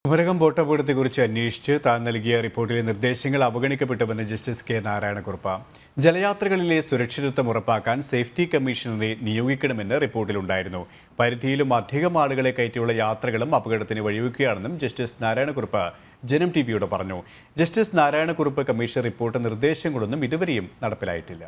കുമരകം ബോട്ടപകടത്തെക്കുറിച്ച് അന്വേഷിച്ച് താൻ നൽകിയ റിപ്പോർട്ടിലെ നിർദ്ദേശങ്ങൾ അവഗണിക്കപ്പെട്ടുവെന്ന് ജസ്റ്റിസ് കെ നാരായണക്കുറുപ്പ് ജലയാത്രകളിലെ സുരക്ഷിതത്വം ഉറപ്പാക്കാൻ സേഫ്റ്റി കമ്മീഷണറെ നിയോഗിക്കണമെന്ന് റിപ്പോർട്ടിലുണ്ടായിരുന്നു പരിധിയിലും അധികം ആളുകളെ കയറ്റിയുള്ള യാത്രകളും അപകടത്തിന് വഴിവെക്കുകയാണെന്നും ജസ്റ്റിസ് നാരായണക്കുറുപ്പ് ജനം ടി വിയോട് പറഞ്ഞു ജസ്റ്റിസ് നാരായണക്കുറുപ്പ് കമ്മീഷൻ റിപ്പോർട്ട് നിർദ്ദേശങ്ങളൊന്നും ഇതുവരെയും നടപ്പിലായിട്ടില്ല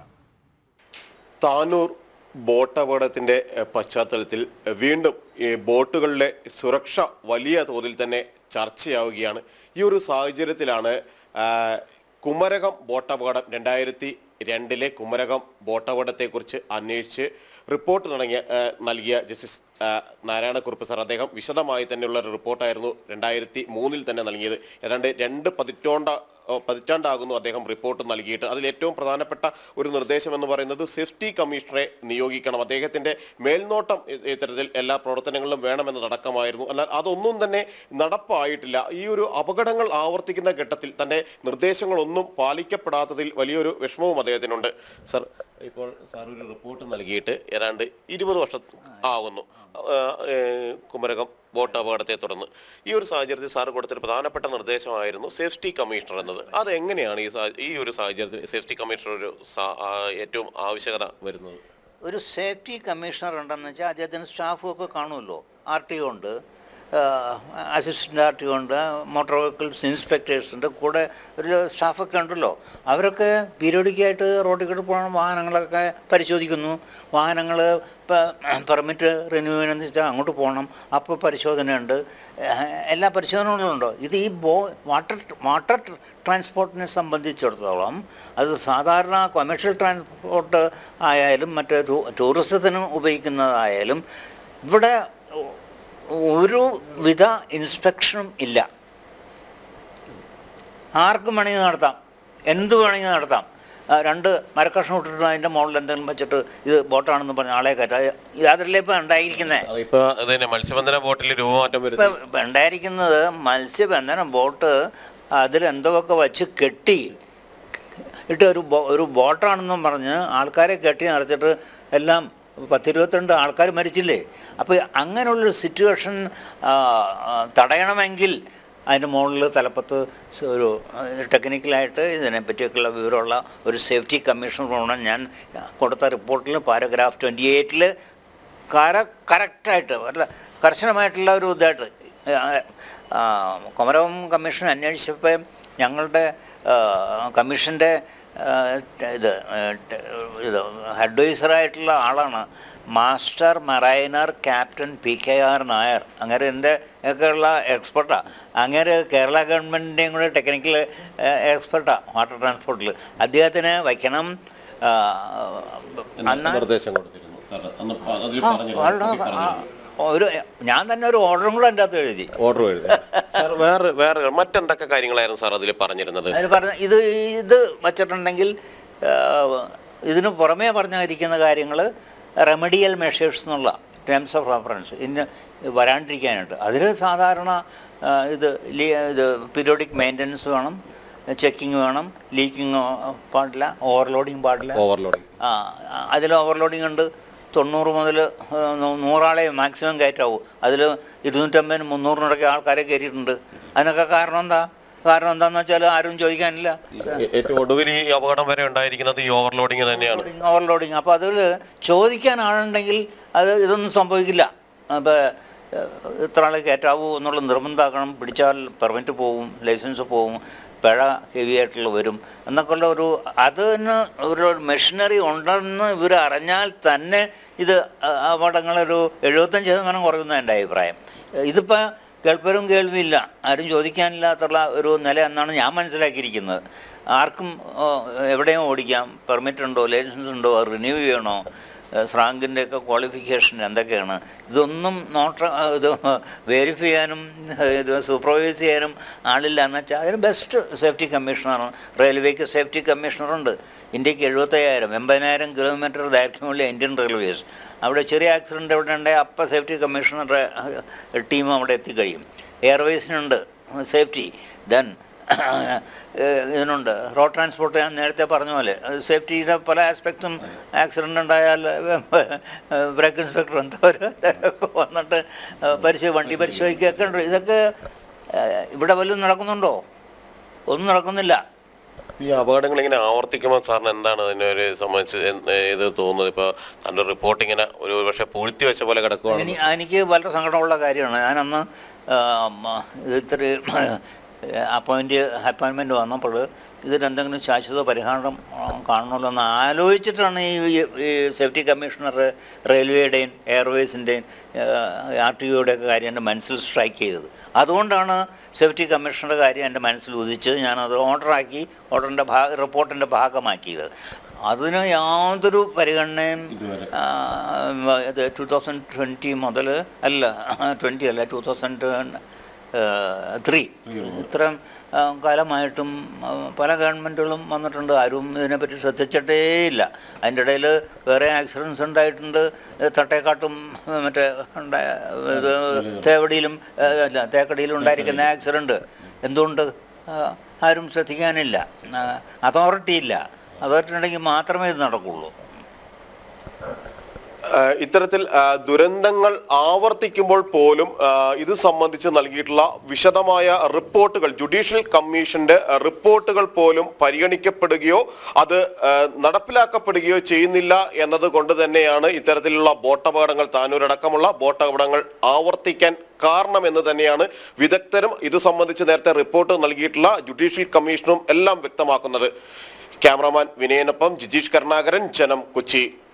താനൂർ ബോട്ട് അപകടത്തിന്റെ എഹ്, പശ്ചാത്തലത്തിൽ എഹ്, വീണ്ടും ഈ ബോട്ടുകളിലെ സുരക്ഷ വലിയ തോതിൽ തന്നെ ചർച്ചയാവുകയാണ് ഈ ഒരു സാഹചര്യത്തിലാണ് ആ, കുമരകം ബോട്ട് അപകടം രണ്ടായിരത്തി രണ്ടിലെ കുമരകം ബോട്ട് അപകടത്തെക്കുറിച്ച് അന്വേഷിച്ച് റിപ്പോർട്ട് തുടങ്ങിയ ആ, നൽകിയ ജസ്റ്റിസ് ആ, നാരായണക്കുറുപ്പ് സാർ അദ്ദേഹം വിശദമായി തന്നെയുള്ള ഒരു റിപ്പോർട്ടായിരുന്നു രണ്ടായിരത്തി മൂന്നിൽ തന്നെ നൽകിയത് ഏതാണ്ട് രണ്ട് പതിറ്റോണ്ട ഓ, പതിറ്റാണ്ടാകുന്നു അദ്ദേഹം റിപ്പോർട്ട് നൽകിയിട്ട് അതിൽ ഏറ്റവും പ്രധാനപ്പെട്ട ഒരു നിർദ്ദേശം എന്ന് പറയുന്നത് സേഫ്റ്റി കമ്മീഷണറെ നിയോഗിക്കണം അദ്ദേഹത്തിന്റെ മേൽനോട്ടം ഇ- ഇത്തരത്തിൽ എല്ലാ പ്രവർത്തനങ്ങളിലും വേണമെന്നതടക്കമായിരുന്നു എന്നാൽ അതൊന്നും തന്നെ നടപ്പായിട്ടില്ല ഈ ഒരു അപകടങ്ങൾ ആവർത്തിക്കുന്ന ഘട്ടത്തിൽ തന്റെ നിർദ്ദേശങ്ങളൊന്നും പാലിക്കപ്പെടാത്തതിൽ വലിയൊരു വിഷമവും അദ്ദേഹത്തിനുണ്ട് സർ ഇപ്പോൾ സാർ ഒരു റിപ്പോർട്ട് നൽകിയിട്ട് ഏതാണ്ട് ഇരുപത് വർഷം ആകുന്നു ആ, ഏ, കുമരകം ബോട്ട് അപകടത്തെ തുടർന്ന് ഈ ഒരു സാഹചര്യത്തിൽ സാർ കൊടുത്തൊരു പ്രധാനപ്പെട്ട നിർദ്ദേശമായിരുന്നു സേഫ്റ്റി കമ്മീഷണർ എന്നത് അത് എങ്ങനെയാണ് ഈ സാ- ഈ ഒരു സാഹചര്യത്തിൽ സേഫ്റ്റി കമ്മീഷണർ ഒരു സാ- ആ, ഏറ്റവും ആവശ്യകത വരുന്നത് ഒരു സേഫ്റ്റി കമ്മീഷണർ ഉണ്ടെന്ന് വെച്ചാൽ അദ്ദേഹത്തിന് സ്റ്റാഫും ഒക്കെ കാണുമല്ലോ ആർ ടി ഉണ്ട് അസിസ്റ്റൻ്റ് ആർ ടി ഉണ്ട് മോട്ടോർ വെഹിക്കിൾസ് ഇൻസ്പെക്ടേഴ്സ് ഉണ്ട് കൂടെ ഒരു സ്റ്റാഫൊക്കെ ഉണ്ടല്ലോ അവരൊക്കെ പീരിയോഡിക്കായിട്ട് റോഡിൽ കൂടെ പോകണം വാഹനങ്ങളൊക്കെ പരിശോധിക്കുന്നു വാഹനങ്ങൾ പെർമിറ്റ് റിന്യൂ ചെയ്യണമെന്ന് വെച്ചാൽ അങ്ങോട്ട് പോകണം അപ്പോൾ പരിശോധനയുണ്ട് ഏഹ് എല്ലാ പരിശോധനകളും ഉണ്ടോ ഇത് ഈ ബോ വാട്ടർ വാട്ടർ ട്രാൻസ്പോർട്ടിനെ സംബന്ധിച്ചിടത്തോളം അത് സാധാരണ കൊമേഴ്ഷ്യൽ ട്രാൻസ്പോർട്ട് ആയാലും മറ്റ് ടൂ- ടൂറിസത്തിന് ഉപയോഗിക്കുന്നതായാലും ഇവിടെ ഒരു വിധ ഇൻസ്പെക്ഷനും ഇല്ല ആർക്കും വേണമെങ്കിൽ നടത്താം എന്ത് വേണമെങ്കിൽ നടത്താം ആ, രണ്ട് മരക്കഷ്ണം ഇട്ടിട്ട് അതിൻ്റെ മുകളിൽ എന്തെങ്കിലും വെച്ചിട്ട് ഇത് ബോട്ടാണെന്ന് പറഞ്ഞ ആളെ കയറ്റാം ഇത് അതല്ലേ ഇപ്പം ഉണ്ടായിരിക്കുന്നത് ഇപ്പൊ അതന്നെ മത്സ്യബന്ധന ബോട്ടിൽ രൂപമാറ്റം വരുന്നു ഇപ്പം ഇപ്പം ഉണ്ടായിരിക്കുന്നത് മത്സ്യബന്ധന ബോട്ട് അതിലെന്തോക്കെ വച്ച് കെട്ടി ഇട്ട് ഒരു ബോ ഒരു ബോട്ടാണെന്നും പറഞ്ഞ് ആൾക്കാരെ കെട്ടി നിറച്ചിട്ട് എല്ലാം പത്തിരുപത്തിരണ്ട് ആൾക്കാർ മരിച്ചില്ലേ അപ്പോൾ അങ്ങനെയുള്ളൊരു സിറ്റുവേഷൻ തടയണമെങ്കിൽ അതിൻ്റെ മുകളിൽ തലപ്പത്ത് സ് ഒരു ടെക്നിക്കലായിട്ട് ഇതിനെപ്പറ്റിയൊക്കെയുള്ള വിവരമുള്ള ഒരു സേഫ്റ്റി കമ്മീഷൻ വേണം ഞാൻ കൊടുത്ത റിപ്പോർട്ടിൽ പാരഗ്രാഫ് ട്വൻറ്റി എയ്റ്റിൽ കര കറക്റ്റായിട്ട് അല്ല കർശനമായിട്ടുള്ള ഒരു ഇതായിട്ട് ആ, കുമരകം കമ്മീഷൻ അന്വേഷിച്ചപ്പോൾ ഞങ്ങളുടെ കമ്മീഷൻ്റെ ഇത് ആ, ടെ- ഇത് അഡ്വൈസറായിട്ടുള്ള ആളാണ് master mariner captain P K R Nair അങ്ങനെ എൻ്റെ ഒക്കെയുള്ള എക്സ്പെർട്ടാണ് അങ്ങനെ കേരള ഗവൺമെൻറ്റിൻ്റെയും കൂടെ ടെക്നിക്കൽ എക്സ്പെർട്ടാണ് വാട്ടർ ട്രാൻസ്പോർട്ടിൽ അദ്ദേഹത്തിന് വയ്ക്കണം ആ, അന്ന് നിർദ്ദേശം കൊടുത്തിരുന്നു സാർ അന്ന് പ- അതിൽ ആ, പറഞ്ഞിരുന്നു. വളരെ അതിൽ ആ, പറഞ്ഞിരുന്നു. ഒരു ഞാൻ തന്നെ ഒരു ഓർഡറും കൂടെ എൻ്റെ അകത്ത് എഴുതി ഓർഡർ എഴുതി സാർ വേറെ വേറെ മറ്റെന്തൊക്കെ കാര്യങ്ങളായിരുന്നു സാർ അതിൽ പറഞ്ഞിരുന്നത് അതിൽ പറഞ്ഞ ഇത് ഇത് വച്ചിട്ടുണ്ടെങ്കിൽ ആ, ഇതിന് പുറമേ പറഞ്ഞിരിക്കുന്ന കാര്യങ്ങൾ റെമഡിയൽ മെഷേഴ്സ് എന്നുള്ള ടേംസ് ഓഫ് റെഫറൻസ് ഇന്ന് വരാണ്ടിരിക്കാനായിട്ട് അതിൽ സാധാരണ ആ, ഇത് ലീ- ഇത് പീരിയോഡിക് മെയിൻ്റനൻസ് വേണം ചെക്കിങ് വേണം ലീക്കിങ് പാടില്ല ഓവർലോഡിങ് പാടില്ല ഓവർലോഡിങ് ആ അതിൽ ഓവർലോഡിംഗ് ഉണ്ട് തൊണ്ണൂറ് മുതൽ നൂറാളെ മാക്സിമം കയറ്റാവൂ അതിൽ ഇരുന്നൂറ്റമ്പതിന് മുന്നൂറിനിടയ്ക്ക് ആൾക്കാരെ കയറ്റിയിട്ടുണ്ട് അതിനൊക്കെ കാരണം എന്താ കാരണം എന്താണെന്ന് വെച്ചാൽ ആരും ചോദിക്കാനില്ല ഏറ്റവും ഒടുവിൽ ഈ അപകടം വരെ ഉണ്ടായിരിക്കുന്നത് ഈ ഓവർലോഡിങ് തന്നെയാണ് ഓവർലോഡിങ് അപ്പോൾ അതിൽ ചോദിക്കാൻ ആളുണ്ടെങ്കിൽ അത് ഇതൊന്നും സംഭവിക്കില്ല അപ്പോൾ ഇത്ര ആളെ കയറ്റാവൂ എന്നുള്ള നിർബന്ധമാക്കണം പിടിച്ചാൽ പെർമിറ്റ് പോവും ലൈസൻസ് പോവും പിഴ ഹെവി ആയിട്ടുള്ള വരും എന്നൊക്കെയുള്ള ഒരു അതിന് ഒരു മെഷീനറി ഉണ്ടെന്ന് ഇവർ അറിഞ്ഞാൽ തന്നെ ഇത് അ- അപകടങ്ങളൊരു എഴുപത്തഞ്ച് ശതമാനം കുറയുന്ന എൻ്റെ അഭിപ്രായം ഇതിപ്പോൾ കേൾപ്പരും കേൾവിയില്ല ആരും ചോദിക്കാനില്ലാത്തുള്ള ഒരു നില എന്നാണ് ഞാൻ മനസ്സിലാക്കിയിരിക്കുന്നത് ആർക്കും ഓ, എവിടെയും ഓടിക്കാം പെർമിറ്റ് ഉണ്ടോ ലൈസൻസ് ഉണ്ടോ അത് റിന്യൂ ചെയ്യണോ സ്രാങ്കിൻ്റെ ഒക്കെ ക്വാളിഫിക്കേഷൻ എന്തൊക്കെയാണ് ഇതൊന്നും നോട്ട ഇത് വെരിഫൈ ചെയ്യാനും ഇത് സൂപ്പർവൈസ് ചെയ്യാനും ആളില്ല എന്ന് വെച്ചാൽ അതിന് ബെസ്റ്റ് സേഫ്റ്റി കമ്മീഷണറാണ് റെയിൽവേക്ക് സേഫ്റ്റി കമ്മീഷണറുണ്ട് ഇന്ത്യക്ക് എഴുപത്തയ്യായിരം എൺപതിനായിരം കിലോമീറ്റർ ദൈർഘ്യമുള്ള ഇന്ത്യൻ റെയിൽവേസ് അവിടെ ചെറിയ ആക്സിഡൻ്റ് എവിടെ ഉണ്ടെങ്കിൽ അപ്പം സേഫ്റ്റി കമ്മീഷണറുടെ ടീം അവിടെ എത്തിക്കഴിയും എയർവേസിനുണ്ട് സേഫ്റ്റി ദെൻ ഇതിനുണ്ട് റോഡ് ട്രാൻസ്പോർട്ട് ഞാൻ നേരത്തെ പറഞ്ഞ പോലെ സേഫ്റ്റിയുടെ പല ആസ്പെക്റ്റും ആക്സിഡൻ്റ് ഉണ്ടായാൽ ബ്രേക്ക് ഇൻസ്പെക്ടർ എന്താ വന്നിട്ട് പരിശോ വണ്ടി പരിശോധിക്കുകയൊക്കെ ഉണ്ട് ഇതൊക്കെ ഏഹ്, ഇവിടെ വല്ലതും നടക്കുന്നുണ്ടോ ഒന്നും നടക്കുന്നില്ല ഈ അപകടങ്ങൾ ഇങ്ങനെ ആവർത്തിക്കുമ്പോൾ സാറിന് എന്താണ് അതിനെ ഒരു സംബന്ധിച്ച് എന്ത് ഇത് തോന്നുന്നത് ഇപ്പോൾ തൻ്റെ റിപ്പോർട്ട് ഇങ്ങനെ ഒരു പക്ഷേ പൂഴ്ത്തി വെച്ച പോലെ കിടക്കുകയാണ് എനി എനിക്ക് വളരെ സങ്കടമുള്ള കാര്യമാണ് ഞാനന്ന് ഇത് ഇത്ര അപ്പോയിൻ്റ് അപ്പോയിൻമെൻറ്റ് വന്നപ്പോൾ ഇതിനെന്തെങ്കിലും ശാശ്വത പരിഹാരം ആ, കാണണമല്ലോ എന്ന് ആലോചിച്ചിട്ടാണ് ഈ ഈ സേഫ്റ്റി കമ്മീഷണർ റെയിൽവേയുടെയും എയർവേസിൻ്റെയും ആർ ടി ഒയുടെയൊക്കെ കാര്യം എൻ്റെ മനസ്സിൽ സ്ട്രൈക്ക് ചെയ്തത് അതുകൊണ്ടാണ് സേഫ്റ്റി കമ്മീഷണറുടെ കാര്യം എൻ്റെ മനസ്സിൽ ഉദിച്ച് ഞാനത് ഓർഡറാക്കി ഓർഡറിൻ്റെ ഭാഗ റിപ്പോർട്ടിൻ്റെ ഭാഗമാക്കിയത് അതിന് യാതൊരു പരിഗണനയും ആ, ഇത് ടു തൗസൻഡ് ട്വൻറ്റി മുതൽ അല്ല ട്വൻറ്റി അല്ല ടു തൗസൻഡ് ത്രീ ഇത്രയും ആ, കാലമായിട്ടും ആ, പല ഗവൺമെൻറ്റുകളും വന്നിട്ടുണ്ട് ആരും ഇതിനെപ്പറ്റി ശ്രദ്ധിച്ചിട്ടേ ഇല്ല അതിൻ്റെ ഇടയിൽ വേറെ ആക്സിഡൻസ് ഉണ്ടായിട്ടുണ്ട് ഇത് തട്ടേക്കാട്ടും ആ, മറ്റേ ഉണ്ടായ ഇത് തേവടിയിലും ആ, അല്ല തേക്കടിയിലും ഉണ്ടായിരിക്കുന്ന ആക്സിഡൻറ്റ് എന്തുകൊണ്ട് ആ, ആരും ശ്രദ്ധിക്കാനില്ല അതോറിറ്റി ഇല്ല അതോറിറ്റി ഉണ്ടെങ്കിൽ മാത്രമേ ഇത് നടക്കുള്ളൂ ആ, ഇത്തരത്തിൽ ആ, ദുരന്തങ്ങൾ ആവർത്തിക്കുമ്പോൾ പോലും ആ, ഇത് സംബന്ധിച്ച് നൽകിയിട്ടുള്ള വിശദമായ റിപ്പോർട്ടുകൾ ജുഡീഷ്യൽ കമ്മീഷന്റെ ആ, റിപ്പോർട്ടുകൾ പോലും പരിഗണിക്കപ്പെടുകയോ അത് ആ, നടപ്പിലാക്കപ്പെടുകയോ ചെയ്യുന്നില്ല എന്നത് കൊണ്ട് തന്നെയാണ് ഇത്തരത്തിലുള്ള ബോട്ടപകടങ്ങൾ താനൂരടക്കമുള്ള ബോട്ടപകടങ്ങൾ ആവർത്തിക്കാൻ കാരണം എന്ന് തന്നെയാണ് വിദഗ്ധരും ഇത് സംബന്ധിച്ച് നേരത്തെ റിപ്പോർട്ട് നൽകിയിട്ടുള്ള ജുഡീഷ്യൽ കമ്മീഷനും എല്ലാം വ്യക്തമാക്കുന്നത് ക്യാമറമാൻ വിനയനൊപ്പം ജിജീഷ് കരുണാകരൻ ജനം കൊച്ചി